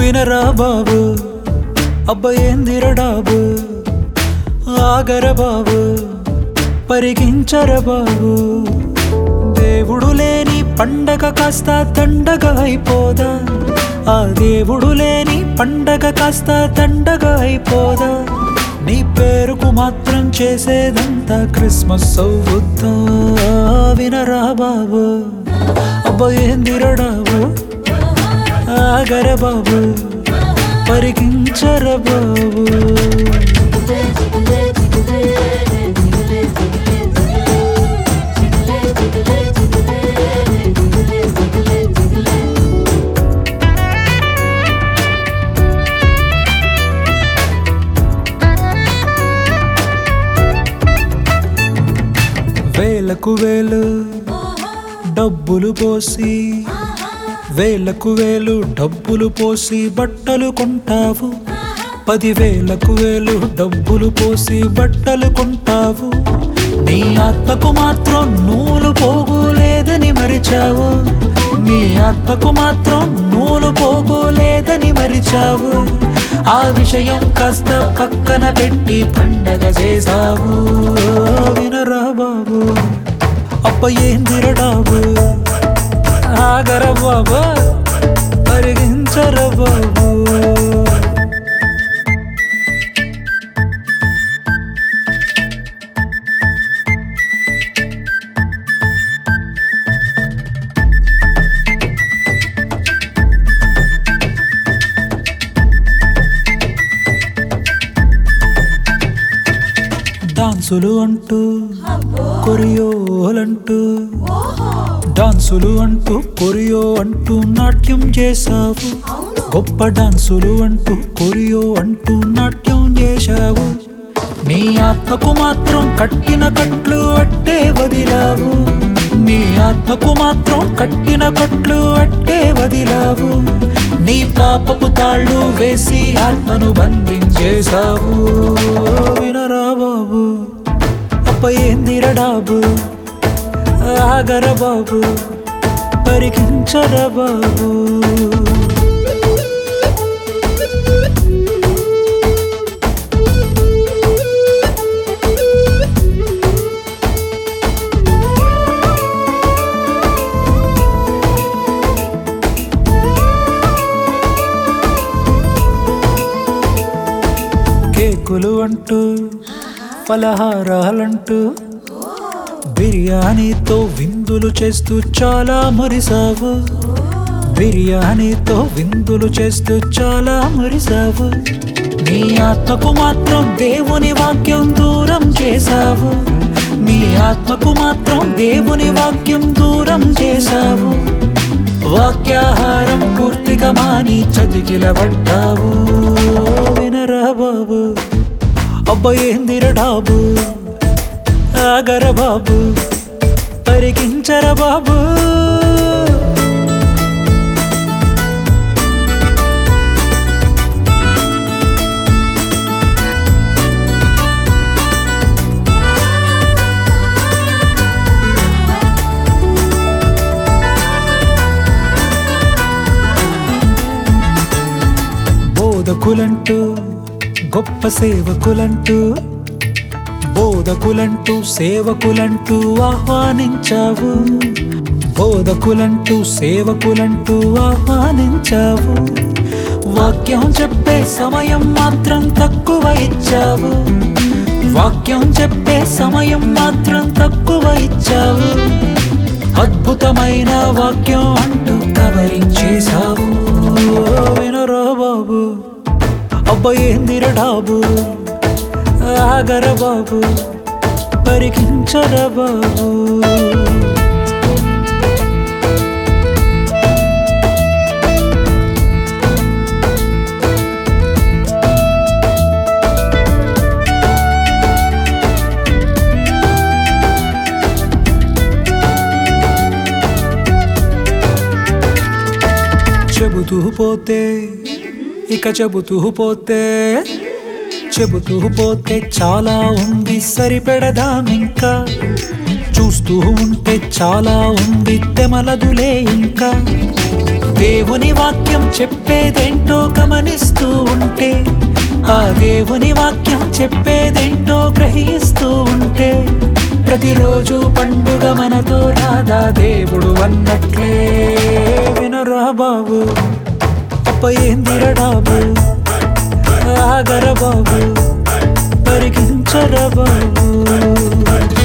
వినరా బాబు అబ్బ ఏందిర డాబు ఆగర బాబు పరికించర బాబు దేవుడు లేని పండగ కాస్త దండగ అయిపోదా ఆ దేవుడు లేని పండగ కాస్త దండగ అయిపోదా నీ పేరుకు మాత్రం చేసేదంతా క్రిస్మస్ అవుద్దా వినరా బాబు అబ్బ ఏందిరడాబు ఆగర బాబు పరికించర బాబు వేలకు వేలు డబ్బులు పోసి వేలకు వేలు డబ్బులు పోసి బట్టలు కొంటావు పదివేలకు వేలు డబ్బులు పోసి బట్టలు కొంటావు నీ ఆత్మకు మాత్రం నూలు పోగులేదని మరిచావు నీ ఆత్మకు మాత్రం నూలు పోగులేదని మరిచావు ఆ విషయం కాస్త పక్కన పెట్టి పండగ చేసావు వినరా బాబు అప్ప ఏందిరడాబు ఆగర బాబా పరిగించర బాబు డాన్సులు అంటూ కొరియోలంటూ డాన్సులు అంటూ కొరియో అంటూ నాట్యం చేశావు గొప్ప డాన్సులు అంటూ కొరియో అంటూ నాట్యం చేశావు నీ ఆత్మకు మాత్రం కట్టిన కట్లు అట్టే వదిలావు నీ ఆత్మకు మాత్రం కట్టిన కట్లు అట్టే వదిలావు నీ పాపపు తాళ్ళు వేసి ఆత్మను బంధించేశావు వినరా బాబు అప్ప ఏందిరడాబు ఆగర బాబు పరికించర బాబు కేకులు అంటూ పలహారాలంటూ బిర్యానీతో విందులు చేస్తూ చాలా మురిసావు బిర్యానీతో విందులు చేస్తూ చాలా మురిసావు నీ ఆత్మకు మాత్రం దేవుని వాక్యం దూరం చేశావు నీ ఆత్మకు మాత్రం దేవుని వాక్యం దూరం చేశావు వాక్యాహారం పూర్తిగా మాని చతికిలబడ్డావు వినరా బాబు అబ్బ ఏందిర డాబు ఆగర బాబు పరికించర బాబు బోధకులంటూ గొప్ప సేవకులంటూ బోధకులంటూ సేవకులంటూ ఆహ్వానించావు బోధకులంటూ సేవకులంటూ ఆహ్వానించావు వాక్యం చెప్పే సమయం మాత్రం తక్కువ ఇచ్చావు వాక్యం చెప్పే సమయం మాత్రం తక్కువ ఇచ్చావు అద్భుతమైన వాక్యం అంటూ కవరించేశావు వినరా బాబు అబ్బ ఏందిర డాబు ఆగర బాబు పరికించర బాబు చెబుతూ పోతే ఇక చెబుతూ పోతే చెబుతూ పోతే చాలా ఉంది సరిపెడదాం ఇంకా చూస్తూ చూస్తూ ఉంటే చాలా ఉంది తెమలదులే ఇంకా దేవుని వాక్యం చెప్పేదేంటో గమనిస్తూ ఉంటే ఆ దేవుని వాక్యం చెప్పేదేంటో గ్రహిస్తూ ఉంటే ప్రతిరోజు పండుగ మనతో రాదా దేవుడు అన్నట్లే వినరా బాబు అప్ప ఏందిర డాబు ఆగర బాబు పరికించర బాబు